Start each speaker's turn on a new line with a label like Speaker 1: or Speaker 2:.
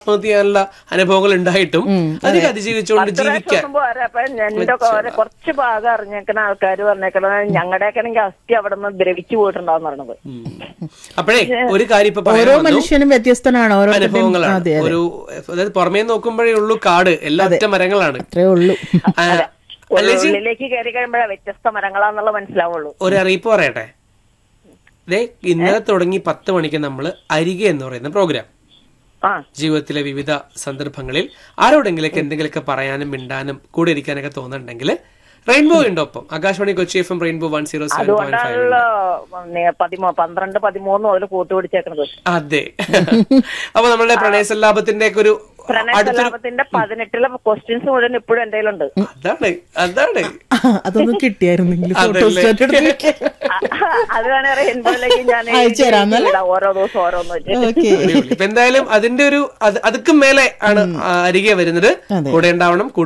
Speaker 1: ആത്മഹത്യ ചെയ്യാനുള്ള അനുഭവങ്ങൾ ഉണ്ടായിട്ടും അതൊക്കെ അതിജീവിച്ചുകൊണ്ട് ജീവിക്കാൻ
Speaker 2: ഒന്നും പോരാ അപ്പൊ എന്റെ കുറെ- കുറച്ച് ഭാഗം അറിഞ്ഞേക്കണ ആൾക്കാർ പറഞ്ഞേക്കണത് ഞങ്ങളുടെയൊക്കെ ആണെങ്കിൽ അസ്ഥി അവിടെ നിന്ന് ദ്രവിച്ചു പോയിട്ടുണ്ടാവും പറഞ്ഞത്
Speaker 1: ഉം. അപ്പോഴേ ഒരു കാര്യം ഇപ്പൊ പറയാൻ
Speaker 3: ഓരോ
Speaker 1: വന്നു.
Speaker 3: മനുഷ്യനും വ്യത്യസ്തനാണ് ഓരോരുത്തരുടെയും
Speaker 1: അനുഭവങ്ങളാണ്
Speaker 3: അതെ അതെ
Speaker 1: ഒരു അതായത് പുറമേ നോക്കുമ്പോഴേ ഉള്ളൂ കാട് എല്ലാ ഒറ്റ മരങ്ങളാണ്
Speaker 3: അത്രേ ഉള്ളൂ
Speaker 1: ആ, അല്ലേ ചി-
Speaker 2: ഉള്ളിലേക്ക് കയറി കഴിയുമ്പോഴേ വ്യത്യസ്ത മരങ്ങളാന്നുള്ള മനസ്സിലാവുള്ളൂ
Speaker 1: ഒരു അറിയിപ്പ് പറയട്ടെ ദേ ഇന്നലെ തുടങ്ങി പത്ത് മണിക്ക് നമ്മൾ അരികെ എന്ന് പറയുന്ന പ്രോഗ്രാം
Speaker 2: ആ
Speaker 1: ജീവിതത്തിലെ വിവിധ സന്ദർഭങ്ങളിൽ ആരോടെങ്കിലൊക്കെ എന്തെങ്കിലുമൊക്കെ പറയാനും മിണ്ടാനും കൂടെ ഇരിക്കാനൊക്കെ തോന്നുന്നുണ്ടെങ്കിൽ റെയിൻബോ ഉണ്ട് ഒപ്പം Akashvani Kochi F M rainbow one zero seven point five
Speaker 2: അതുകൊണ്ടാണല്ലോ പതിമൂ പന്ത്രണ്ട് പതിമൂന്ന് മുതൽ കൂട്ടുപിടിച്ചേക്കണത്
Speaker 1: അതെ അപ്പൊ നമ്മളുടെ പ്രണയസല്ലാപത്തിന്റെ ഒക്കെ ഒരു അടുത്തൊരു
Speaker 2: പ്രണയസലാപത്തിന്റെ പതിനെട്ടിലെ ക്വസ്റ്റ്യൻസ് മുഴുവൻ ഇപ്പോഴും എന്റെ കയ്യിലുണ്ട്
Speaker 1: അതാണ് അതാണ്
Speaker 3: അതൊന്നും കിട്ടിയായിരുന്നെങ്കിൽ
Speaker 1: അതല്ലേ?
Speaker 3: ഫോട്ടോസ്റ്റാറ്റ് എടുത്ത്
Speaker 2: അത് വേണേ റെയിൻബോയിലേക്ക് ഞാൻ
Speaker 3: അയച്ചു തരാം എന്നല്ലേ?
Speaker 2: ഇടാം. ഓരോ ദിവസം ഓരോന്ന് വെച്ച്
Speaker 3: ഓക്കെ
Speaker 1: അടിപൊളി. ഇപ്പൊ എന്തായാലും അതിന്റെ ഒരു അത് അതുക്കും മേലെ ആണ് ആ, അരികെ വരുന്നത്
Speaker 3: അതെ.
Speaker 1: കൂടെ ഉണ്ടാവണം